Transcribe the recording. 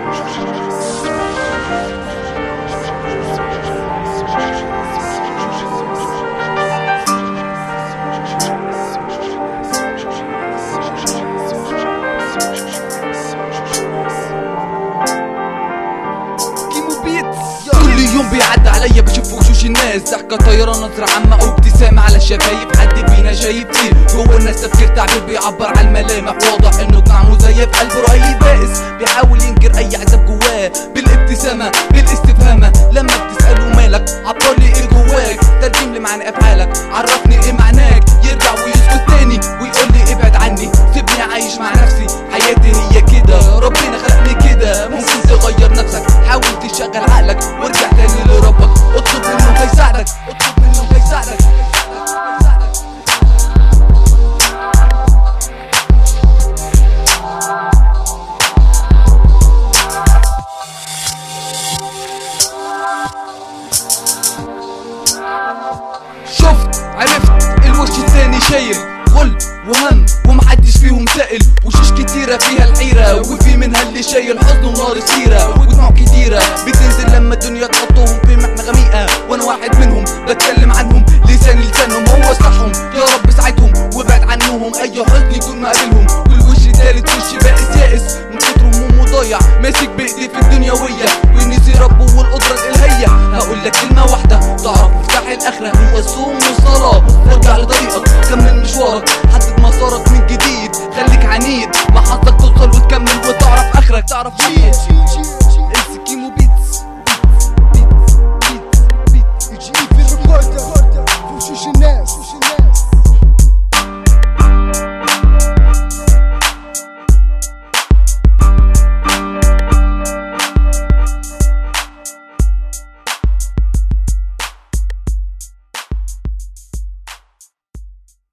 كيمو بيتس كل يوم بيعدي عليا بشوف وشوش الناس ضحكة طايرة نظرة عامة أو ابتسامة على الشفايف حد فينا شايف فيه جوه الناس تفكير تعبير بيعبر عن الملامح واضح انه قناع مزيف قلبه رهيب بائس بيحاول ينكر اي عذاب جواه بالابتسامة بالاستفهامة لما بتسأله مالك عبر لي ايه جواك ترجم لي معنى افعالك عرفني ايه معناك يرجع ويسكت تاني ويقول لي ابعد عني سيبني عايش مع نفسي حياتي هي كده ربنا خلقني كده ممكن تغير نفسك حاول تشغل عقلك وارجع تاني لربك اطلب منه هيساعدك اطلب منه هيساعدك شفت عرفت الوش التاني شايل غل وهم ومحدش فيهم سائل وشوش كتيرة فيها الحيرة وفي منها اللي شايل حزن ونار سيرة ودموع كتيرة بتنزل لما الدنيا تحطهم في محنة غميقة وانا واحد منهم بتكلم عنهم لساني لسانهم هو صحهم يا رب ساعدهم وابعد عنهم اي حزن يكون مقابلهم والوش التالت وش بائس يائس من كتر همومه ضايع ماسك بايديه في الدنيوية ونسي ربه والقدرة الالهية هقول لك كلمة واحدة تعرف مفتاح الاخرة هي الصوم والصلاة وارجع لطريقك كمل مشوارك حدد مسارك من جديد خليك عنيد مع حظك توصل وتكمل وتعرف اخرك تعرف مين